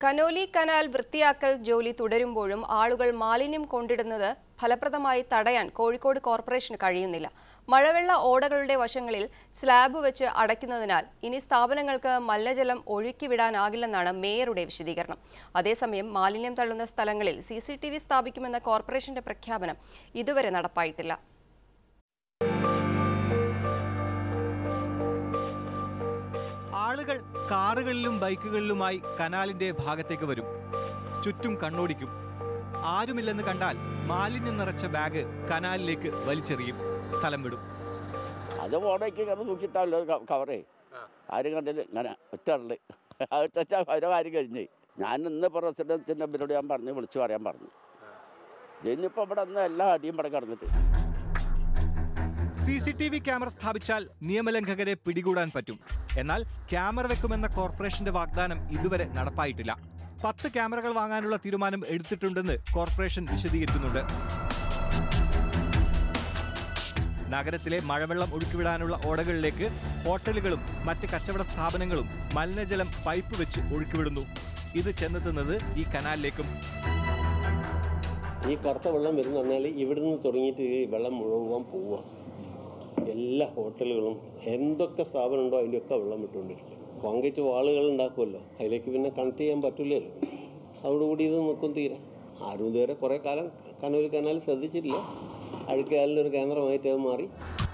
Conolly canal വൃത്തിയാക്കൽ ജോലി തുടരുമ്പോഴും ആളുകൾ മാലിന്യം കൊണ്ടിടുന്നത് ഫലപ്രദമായി തടയാൻ കോഴിക്കോട് കോർപ്പറേഷന് കഴിയുന്നില്ല മഴവെള്ള ഓടകളുടെ വശങ്ങളിൽ സ്ലാബ് വെച്ച് അടയ്ക്കുന്നതിനാൽ ഇനി സ്ഥാപനങ്ങൾക്ക് മലിനജലം ഒഴുക്കിവിടാനാകില്ലെന്നാണ് മേയറുടെ വിശദീകരണം അതേസമയം മാലിന്യം തള്ളുന്ന സ്ഥലങ്ങളിൽ സി സ്ഥാപിക്കുമെന്ന കോർപ്പറേഷന്റെ പ്രഖ്യാപനം ഇതുവരെ നടപ്പായിട്ടില്ല ആളുകൾ കാറുകളിലും ബൈക്കുകളിലുമായി കനാലിന്റെ ഭാഗത്തേക്ക് വരും ചുറ്റും കണ്ണോടിക്കും ആരുമില്ലെന്ന് കണ്ടാൽ മാലിന്യം നിറച്ച ബാഗ് കനാലിലേക്ക് വലിച്ചെറിയും സ്ഥലം വിടും അത് ഓടയ്ക്ക് കിടന്ന് തൂക്കിയിട്ടാണല്ലോ ഒരു ക- കവറേ ആരും കണ്ടില്ല ഇങ്ങനെ ഒറ്റ അവിടുത്തെ അവരെ കാര്യം കഴിഞ്ഞ് ഞാൻ ഇന്ന് പ്രസിഡന്റിൻ്റെ ഇവരോട് ഞാൻ പറഞ്ഞു വിളിച്ചു പറയാൻ പറഞ്ഞു ഇനിയിപ്പോൾ ഇവിടെ നിന്ന് എല്ലാ അടിയും ഇവിടെ കിടന്നിട്ട് C C T V camera സ്ഥാപിച്ചാൽ നിയമലംഘകരെ പിടികൂടാൻ പറ്റും എന്നാൽ ക്യാമറ വെക്കുമെന്ന കോർപ്പറേഷന്റെ വാഗ്ദാനം ഇതുവരെ നടപ്പായിട്ടില്ല പത്ത് ക്യാമറകൾ വാങ്ങാനുള്ള തീരുമാനം എടുത്തിട്ടുണ്ടെന്ന് കോർപ്പറേഷൻ വിശദീകരിക്കുന്നുണ്ട് നഗരത്തിലെ മഴവെള്ളം ഒഴുക്കിവിടാനുള്ള ഓടകളിലേക്ക് ഹോട്ടലുകളും മറ്റ് കച്ചവട സ്ഥാപനങ്ങളും മലിനജലം പൈപ്പ് വെച്ച് ഒഴുക്കിവിടുന്നു ഇത് ചെന്നെത്തുന്നത് ഈ കനാലിലേക്കും ഈ കറുത്ത വെള്ളം വരുന്ന പറഞ്ഞാൽ ഇവിടുന്ന് തുടങ്ങിയിട്ട് ഈ വെള്ളം മുഴുവൻ പോവുക എല്ലാ ഹോട്ടലുകളും എന്തൊക്കെ സ്ഥാപനം ഉണ്ടോ അതിൻ്റെയൊക്കെ വെള്ളം വിട്ടുകൊണ്ടിരിക്കും കോൺക്രീറ്റ് വാളുകൾ ഉണ്ടാക്കുമല്ലോ അതിലേക്ക് പിന്നെ കണക്ട് ചെയ്യാൻ പറ്റില്ലല്ലോ അതോടുകൂടി ഇത് നിൽക്കും തീരെ ആരും ഇതുവരെ കുറേ കാലം കണ്ണൂർ കനാൽ ശ്രദ്ധിച്ചിട്ടില്ല അഴുക്കാലിനൊരു കേന്ദ്രമായിട്ട് അത് മാറി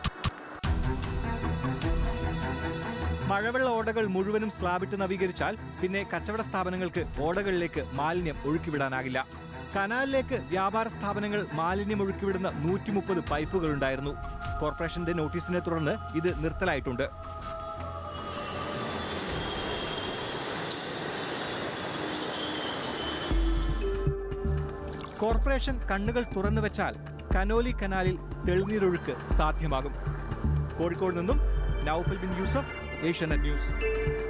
മഴവെള്ള ഓടകൾ മുഴുവനും സ്ലാബിട്ട് നവീകരിച്ചാൽ പിന്നെ കച്ചവട സ്ഥാപനങ്ങൾക്ക് ഓടകളിലേക്ക് മാലിന്യം ഒഴുക്കിവിടാനാകില്ല കനാലിലേക്ക് വ്യാപാര സ്ഥാപനങ്ങൾ മാലിന്യം ഒഴുക്കിവിടുന്ന നൂറ്റി മുപ്പത് പൈപ്പുകൾ ഉണ്ടായിരുന്നു കോർപ്പറേഷന്റെ നോട്ടീസിനെ തുടർന്ന് ഇത് നിർത്തലായിട്ടുണ്ട് കോർപ്പറേഷൻ കണ്ണുകൾ തുറന്നു വെച്ചാൽ കനോലി കനാലിൽ തെളിനീരൊഴുക്ക് സാധ്യമാകും കോഴിക്കോട് നിന്നും നൌഫൽ ബിൻ യൂസഫ് ഏഷ്യാനെറ്റ് ന്യൂസ്